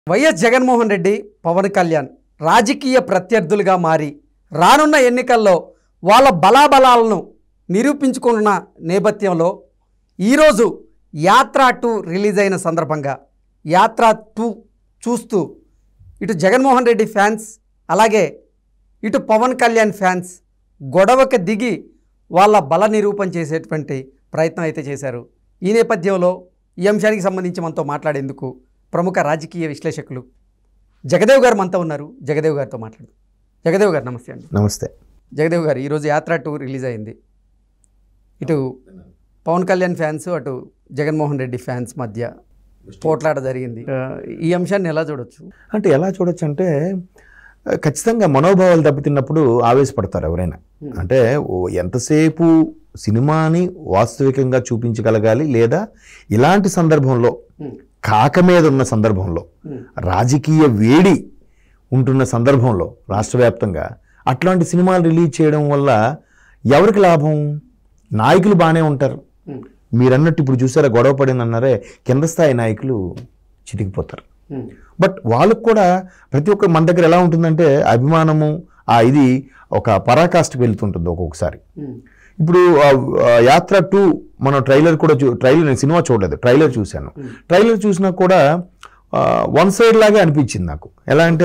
YS Jaganmohan Reddy Pawan Kalyan రాజకీయ ప్రత్యర్థులుగా మారి రానున్న ఎన్నికల్లో వాళ్ళ బలాబలాలను నిరూపించుకున్న నేపథ్యంలో ఈరోజు యాత్ర టూ రిలీజ్ అయిన సందర్భంగా యాత్ర టూ చూస్తూ ఇటు జగన్మోహన్ రెడ్డి ఫ్యాన్స్ అలాగే ఇటు పవన్ కళ్యాణ్ ఫ్యాన్స్ గొడవకి దిగి వాళ్ళ బల నిరూపణ చేసేటువంటి ప్రయత్నం అయితే చేశారు ఈ నేపథ్యంలో ఈ అంశానికి సంబంధించి మనతో మాట్లాడేందుకు ప్రముఖ రాజకీయ విశ్లేషకులు జగదేవ్ గారు మనతో ఉన్నారు జగదేవ్ గారితో మాట్లాడు జగదేవ్ గారు నమస్తే అండి నమస్తే జగదేవ్ గారు ఈరోజు యాత్ర టూ రిలీజ్ అయింది ఇటు పవన్ కళ్యాణ్ ఫ్యాన్స్ అటు జగన్మోహన్ రెడ్డి ఫ్యాన్స్ మధ్య పోట్లాట జరిగింది ఆ, ఈ అంశాన్ని ఎలా చూడొచ్చు అంటే ఎలా చూడొచ్చు అంటే ఆ, ఖచ్చితంగా మనోభావాలు దెబ్బతిన్నప్పుడు ఆవేశపడతారు ఎవరైనా అంటే ఓ ఎంతసేపు సినిమాని వాస్తవికంగా చూపించగలగాలి లేదా ఇలాంటి సందర్భంలో కాక మీద ఉన్న సందర్భంలో రాజకీయ వేడి ఉంటున్న సందర్భంలో రాష్ట్ర వ్యాప్తంగా అట్లాంటి సినిమాలు రిలీజ్ చేయడం వల్ల ఎవరికి లాభం నాయకులు బాగానే ఉంటారు మీరన్నట్టు ఇప్పుడు చూసారా గొడవ పడింది అన్నారే కింద స్థాయి నాయకులు చితికిపోతారు బట్ వాళ్ళకు కూడా ప్రతి ఒక్క మన దగ్గర ఎలా ఉంటుందంటే అభిమానము ఆ ఇది ఒక పరాకాష్ఠకి వెళ్తుంటుంది ఒక్కొక్కసారి ఇప్పుడు ఆ, ఆ, యాత్ర టూ మన ట్రైలర్ కూడా చూ ట్రైలర్ నేను సినిమా చూడలేదు ట్రైలర్ చూశాను ట్రైలర్ చూసినా కూడా వన్ సైడ్ లాగే అనిపించింది నాకు ఎలా అంటే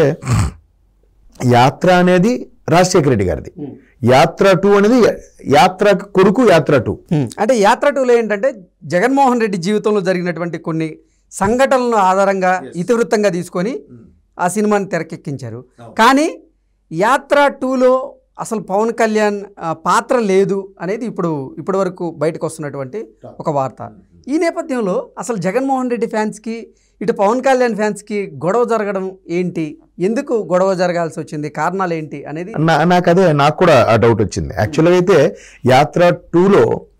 యాత్ర అనేది రాజశేఖర రెడ్డి గారిది యాత్ర టూ అనేది యాత్ర కొడుకు యాత్ర టూ అంటే యాత్ర టూలో ఏంటంటే జగన్మోహన్ రెడ్డి జీవితంలో జరిగినటువంటి కొన్ని సంఘటనలను ఆధారంగా ఇతివృత్తంగా తీసుకొని ఆ సినిమాని తెరకెక్కించారు కానీ యాత్ర టూలో అసలు పవన్ కళ్యాణ్ ఆ, పాత్ర లేదు అనేది ఇప్పుడు ఇప్పటి వరకు బయటకు వస్తున్నటువంటి ఒక వార్త ఈ నేపథ్యంలో అసలు జగన్మోహన్ రెడ్డి ఫ్యాన్స్కి ఇటు పవన్ కళ్యాణ్ ఫ్యాన్స్కి గొడవ జరగడం ఏంటి ఎందుకు గొడవ జరగాల్సి వచ్చింది కారణాలు ఏంటి అనేది నా- నాకు అదే నాకు కూడా ఆ డౌట్ వచ్చింది యాక్చువల్గా అయితే యాత్ర టూలో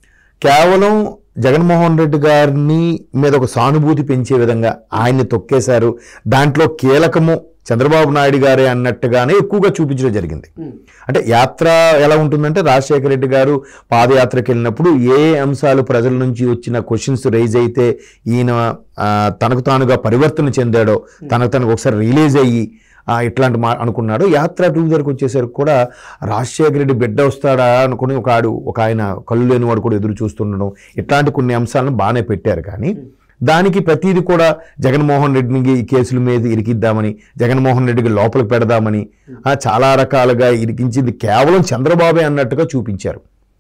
కేవలం జగన్మోహన్ రెడ్డి గారిని మీద ఒక సానుభూతి పెంచే విధంగా ఆయన్ని తొక్కేశారు దాంట్లో కీలకము చంద్రబాబు నాయుడు గారే అన్నట్టుగానే ఎక్కువగా చూపించడం జరిగింది అంటే యాత్ర ఎలా ఉంటుందంటే రాజశేఖర రెడ్డి గారు పాదయాత్రకు వెళ్ళినప్పుడు ఏ ఏ అంశాలు ప్రజల నుంచి వచ్చిన క్వశ్చన్స్ రైజ్ అయితే ఈయన ఆ, తనకు తానుగా పరివర్తన చెందాడో తనకు తనకు ఒకసారి రిలీజ్ అయ్యి ఆ, ఇట్లాంటి మా అనుకున్నాడు యాత్ర టూ దగ్గరకు వచ్చేసరికి కూడా రాజశేఖర రెడ్డి బిడ్డ వస్తాడా అనుకుని ఒక ఆడు ఒక ఆయన కళ్ళు లేని వాడు కూడా ఎదురు చూస్తుండడం ఇట్లాంటి కొన్ని అంశాలను బాగానే పెట్టారు కానీ దానికి ప్రతిదీ కూడా జగన్మోహన్ రెడ్డిని ఈ కేసుల మీద ఇరికిద్దామని జగన్మోహన్ రెడ్డికి లోపలికి పెడదామని ఆ, చాలా రకాలుగా ఇరికించింది కేవలం చంద్రబాబే అన్నట్టుగా చూపించారు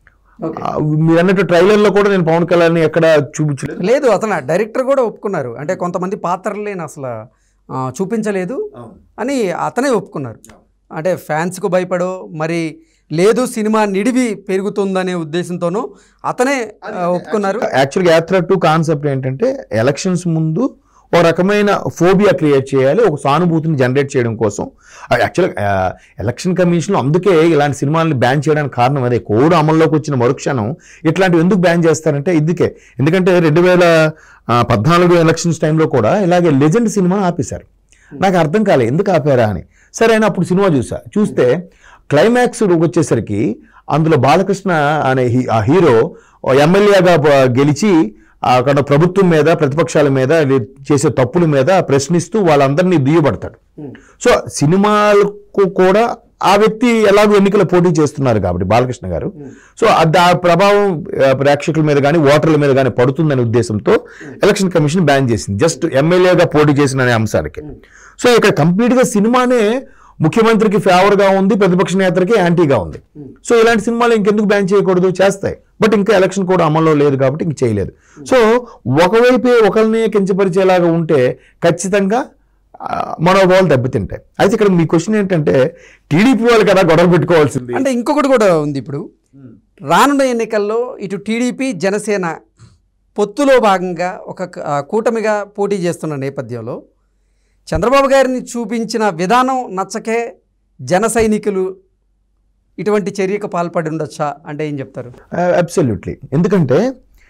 ఆ, మీరు అన్నట్టు ట్రైలర్లో కూడా నేను పవన్ కళ్యాణ్ ఎక్కడ చూపించలేదు లేదు అతను డైరెక్టర్ కూడా ఒప్పుకున్నారు అంటే కొంతమంది పాత్రలేని అసలు ఆ, చూపించలేదు అని అతనే ఒప్పుకున్నారు అంటే ఫ్యాన్స్కు భయపడో మరి లేదు సినిమా నిడివి పెరుగుతుందనే ఉద్దేశంతోనూ అతనే ఆ, ఒప్పుకున్నారు యాక్చువల్గా యాత్ర టూ కాన్సెప్ట్ ఏంటంటే ఎలక్షన్స్ ముందు ఒక రకమైన ఫోబియా క్రియేట్ చేయాలి ఒక సానుభూతిని జనరేట్ చేయడం కోసం యాక్చువల్గా ఎలక్షన్ కమిషన్ అందుకే ఇలాంటి సినిమాలను బ్యాన్ చేయడానికి కారణం అదే కోడ్ అమల్లోకి వచ్చిన మరుక్షణం ఇట్లాంటివి ఎందుకు బ్యాన్ చేస్తారంటే ఇందుకే ఎందుకంటే రెండు వేల పద్నాలుగు ఎలక్షన్స్ టైంలో కూడా ఇలాగే లెజెండ్ సినిమా ఆపేశారు నాకు అర్థం కాలే ఎందుకు ఆపారా అని సరే అని అప్పుడు సినిమా చూసా చూస్తే క్లైమాక్స్ వచ్చేసరికి అందులో బాలకృష్ణ అనే హీ- ఆ హీరో ఎమ్మెల్యేగా ప- గెలిచి అక్కడ ప్రభుత్వం మీద ప్రతిపక్షాల మీద ఇది చేసే తప్పుల మీద ప్రశ్నిస్తూ వాళ్ళందరినీ దుయ్యబడతాడు సో సినిమాలకు కూడా ఆ వ్యక్తి ఎలాగో ఎన్నికల పోటీ చేస్తున్నారు కాబట్టి బాలకృష్ణ గారు సో అది ఆ ప్రభావం ఆ, ప్రేక్షకుల మీద కానీ ఓటర్ల మీద కానీ పడుతుందనే ఉద్దేశంతో ఎలక్షన్ కమిషన్ బ్యాన్ చేసింది జస్ట్ ఎమ్మెల్యేగా పోటీ చేసిన అనే అంశాలకి సో ఇక్కడ కంప్లీట్గా సినిమానే ముఖ్యమంత్రికి ఫేవర్గా ఉంది ప్రతిపక్ష నేతలకి యాంటీగా ఉంది సో ఇలాంటి సినిమాలు ఇంకెందుకు బ్యాన్ చేయకూడదు చేస్తాయి బట్ ఇంకా ఎలక్షన్ కూడా అమల్లో లేదు కాబట్టి ఇంక చేయలేదు సో ఒకవైపే ఒకరిని కించపరిచేలాగా ఉంటే ఖచ్చితంగా ఆ, మనోభావాలు దెబ్బతింటాయి అయితే ఇక్కడ మీ క్వశ్చన్ ఏంటంటే టీడీపీ వాళ్ళు కదా గొడవ పెట్టుకోవాల్సింది అంటే ఇంకొకటి కూడా ఉంది ఇప్పుడు రానున్న ఎన్నికల్లో ఇటు టీడీపీ జనసేన పొత్తులో భాగంగా ఒక ఆ, కూటమిగా పోటీ చేస్తున్న నేపథ్యంలో చంద్రబాబు గారిని చూపించిన విధానం నచ్చకే జన సైనికులు ఇటువంటి చర్యకు పాల్పడి ఉండొచ్చా అంటే ఏం చెప్తారు అబ్సల్యూట్లీ ఎందుకంటే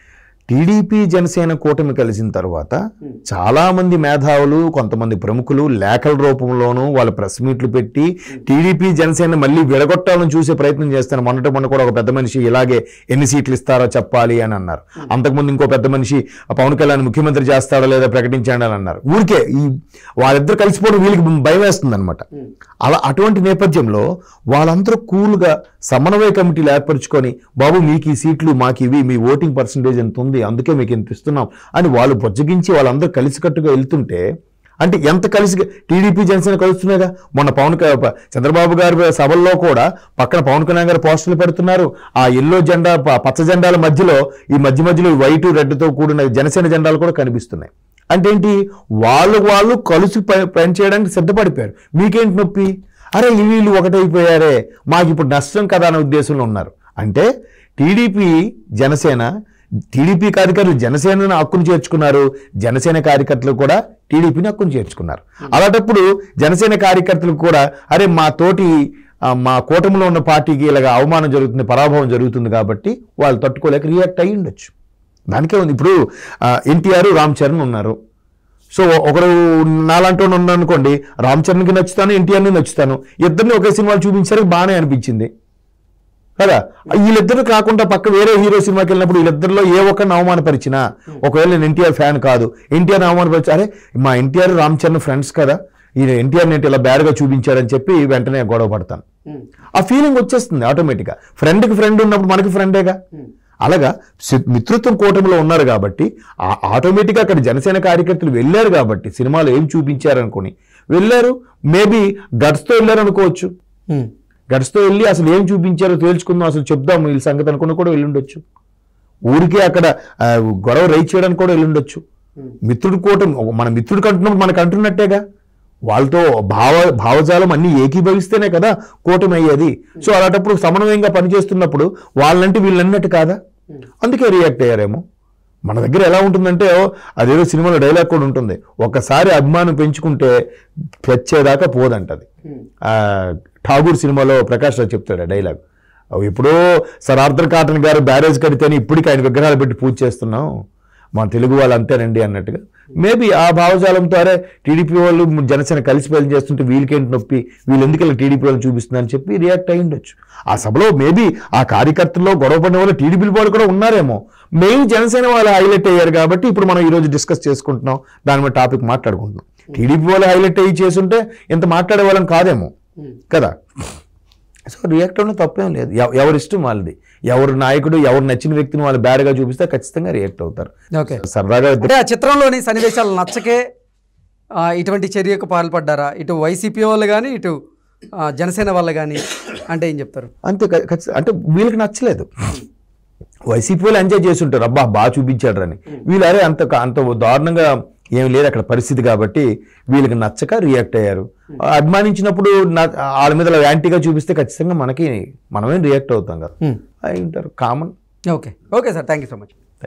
టీడీపీ జనసేన కూటమి కలిసిన తర్వాత చాలా మంది మేధావులు కొంతమంది ప్రముఖులు లేఖల రూపంలోనూ వాళ్ళ ప్రెస్ మీట్లు పెట్టి టీడీపీ జనసేన మళ్ళీ విడగొట్టాలని చూసే ప్రయత్నం చేస్తాను మొన్నటి మొన్న కూడా ఒక పెద్ద మనిషి ఇలాగే ఎన్ని సీట్లు ఇస్తారో చెప్పాలి అని అన్నారు అంతకుముందు ఇంకో పెద్ద మనిషి పవన్ కళ్యాణ్ ముఖ్యమంత్రి చేస్తాడో లేదా ప్రకటించండి అని అన్నారు ఊరికే ఈ వాళ్ళిద్దరు కలిసిపోవడం వీళ్ళకి భయం వేస్తుంది అనమాట అలా అటువంటి నేపథ్యంలో వాళ్ళందరూ కూల్గా సమన్వయ కమిటీలు ఏర్పరచుకొని బాబు మీకు ఈ సీట్లు మాకు ఇవి మీ ఓటింగ్ పర్సంటేజ్ ఎంత ఉంది అందుకే మీకు ఇంత ఇస్తున్నాం అని వాళ్ళు బొజ్జగించి వాళ్ళందరూ కలిసికట్టుగా వెళ్తుంటే అంటే ఎంత కలిసి టీడీపీ జనసేన కలుస్తున్నాయిగా మొన్న పవన్ క- ప- చంద్రబాబు గారి సభల్లో కూడా పక్కన పవన్ కళ్యాణ్ గారు పోస్టులు పెడుతున్నారు ఆ ఎల్లో జెండా ప- పచ్చ జెండాల మధ్యలో ఈ మధ్య మధ్యలో ఈ వైటు రెడ్తో కూడిన జనసేన జెండాలు కూడా కనిపిస్తున్నాయి అంటే ఏంటి వాళ్ళు వాళ్ళు కలిసి ప- పనిచేయడానికి సిద్ధపడిపోయారు మీకేంటి నొప్పి అరే ఈ వీళ్ళు ఒకటైపోయారే మాకు ఇప్పుడు నష్టం కదా అనే ఉద్దేశంలో ఉన్నారు అంటే టీడీపీ జనసేన టీడీపీ కార్యకర్తలు జనసేనను హక్కును చేర్చుకున్నారు జనసేన కార్యకర్తలు కూడా టీడీపీని హక్కును చేర్చుకున్నారు అలాంటప్పుడు జనసేన కార్యకర్తలు కూడా అరే మా తోటి ఆ, మా కూటమిలో ఉన్న పార్టీకి ఇలాగ అవమానం జరుగుతుంది పరాభవం జరుగుతుంది కాబట్టి వాళ్ళు తట్టుకోలేక రియాక్ట్ అయ్యి ఉండొచ్చు దానికే ఉంది ఇప్పుడు ఎన్టీఆర్ రామ్ చరణ్ ఉన్నారు సో ఒకరు నాలాంటి వాడు ఉన్నాను అనుకోండి రామ్ చరణ్కి నచ్చుతాను ఎన్టీఆర్ని నచ్చుతాను ఇద్దరిని ఒకే సినిమాలు చూపించారు బాగానే అనిపించింది కదా వీళ్ళిద్దరు కాకుండా పక్క వేరే హీరో సినిమాకి వెళ్ళినప్పుడు వీళ్ళిద్దరిలో ఏ ఒక్కరిని అవమానపరిచినా ఒకవేళ నేను ఎన్టీఆర్ ఫ్యాన్ కాదు ఎన్టీఆర్ అవమానపరిచి అరే మా ఎన్టీఆర్ రామ్ చరణ్ ఫ్రెండ్స్ కదా ఈయన ఎన్టీఆర్ నేను ఇలా బ్యాడ్గా చూపించాడని చెప్పి వెంటనే గొడవ పడతాను ఆ ఫీలింగ్ వచ్చేస్తుంది ఆటోమేటిక్గా ఫ్రెండ్కి ఫ్రెండ్ ఉన్నప్పుడు మనకి ఫ్రెండేగా అలాగా సి- మిత్రత్వం కూటమిలో ఉన్నారు కాబట్టి ఆ- ఆటోమేటిక్గా అక్కడ జనసేన కార్యకర్తలు వెళ్ళారు కాబట్టి సినిమాలో ఏం చూపించారనుకొని వెళ్ళారు మేబీ గట్స్తో వెళ్ళారు అనుకోవచ్చు ఉమ్. గట్స్తో వెళ్ళి అసలు ఏం చూపించారో తేల్చుకుందాం అసలు చెప్దాం వీళ్ళ సంగతి అనుకుని కూడా వెళ్ళుండొచ్చు ఊరికే అక్కడ ఆ, గొడవ రైట్ చేయడానికి కూడా వెళ్ళుండొచ్చు మిత్రుడు కూటమి ఒక- మన మిత్రుడు కంటున్నప్పుడు మనకు అంటున్నట్టేగా వాళ్ళతో భావ భావజాలం అన్ని ఏకీభవిస్తేనే కదా కూటమి అయ్యేది సో అలాంటప్పుడు సమన్వయంగా పనిచేస్తున్నప్పుడు వాళ్ళంటే వీళ్ళన్నట్టు కాదా అందుకే రియాక్ట్ అయ్యారేమో మన దగ్గర ఎలా ఉంటుందంటే ఓ, అదేదో సినిమాలో డైలాగ్ కూడా ఉంటుంది ఒక్కసారి అభిమానం పెంచుకుంటే తెచ్చేదాకా పోదంటది ఆ, ఠాగూర్ సినిమాలో ప్రకాష్ రావు చెప్తాడు ఆ డైలాగ్ అవి ఎప్పుడో sir Arthur Cotton garu barrage కడితేనే ఇప్పటికి ఆయన విగ్రహాలు పెట్టి పూజ చేస్తున్నాం మా తెలుగు వాళ్ళు అంతేనండి అన్నట్టుగా మేబీ ఆ భావజాలంతో అరే టీడీపీ వాళ్ళు జనసేన కలిసి పని చేస్తుంటే వీళ్ళకేంటి నొప్పి వీళ్ళు ఎందుకు ఇలా టీడీపీ వాళ్ళు చూపిస్తుందని చెప్పి రియాక్ట్ అయి ఉండొచ్చు ఆ సభలో మేబీ ఆ కార్యకర్తల్లో గొడవ పడిన వాళ్ళు టీడీపీ వాళ్ళు కూడా ఉన్నారేమో మెయిన్ జనసేన వాళ్ళు హైలైట్ అయ్యారు కాబట్టి ఇప్పుడు మనం ఈరోజు డిస్కస్ చేసుకుంటున్నాం దాని మీద టాపిక్ మాట్లాడుకుంటున్నాం టీడీపీ వాళ్ళు హైలైట్ అయ్యి చేసుంటే ఇంత మాట్లాడే వాళ్ళం కాదేమో కదా సో రియాక్ట్ అవ్వడం తప్పేం లేదు ఎవ- ఎవరి ఇష్టం వాళ్ళది ఎవరు నాయకుడు ఎవరు నచ్చిన వ్యక్తిని వాళ్ళు బ్యాడ్గా చూపిస్తే ఖచ్చితంగా రియాక్ట్ అవుతారు ఓకే సరదాగా అంటే ఆ చిత్రంలోని సన్నివేశాలు నచ్చకే ఆ, ఇటువంటి చర్యకు పాల్పడ్డారా ఇటు వైసీపీ వాళ్ళు కానీ ఇటు ఆ, జనసేన వాళ్ళు కానీ అంటే ఏం చెప్తారు అంతే ఖ- ఖచ్చి- అంటే వీళ్ళకి నచ్చలేదు వైసీపీ వాళ్ళు ఎంజాయ్ చేస్తుంటారు అబ్బా బాగా చూపించాడు అని వీళ్ళు అరే అంత అంత దారుణంగా ఏం లేదు అక్కడ పరిస్థితి కాబట్టి వీళ్ళకి నచ్చక రియాక్ట్ అయ్యారు అభిమానించినప్పుడు నా- వాళ్ళ మీద యాంటీగా చూపిస్తే ఖచ్చితంగా మనకి మనమేం రియాక్ట్ అవుతాం కదా Hmm. అయి ఉంటారు common okay okay sir thank you so much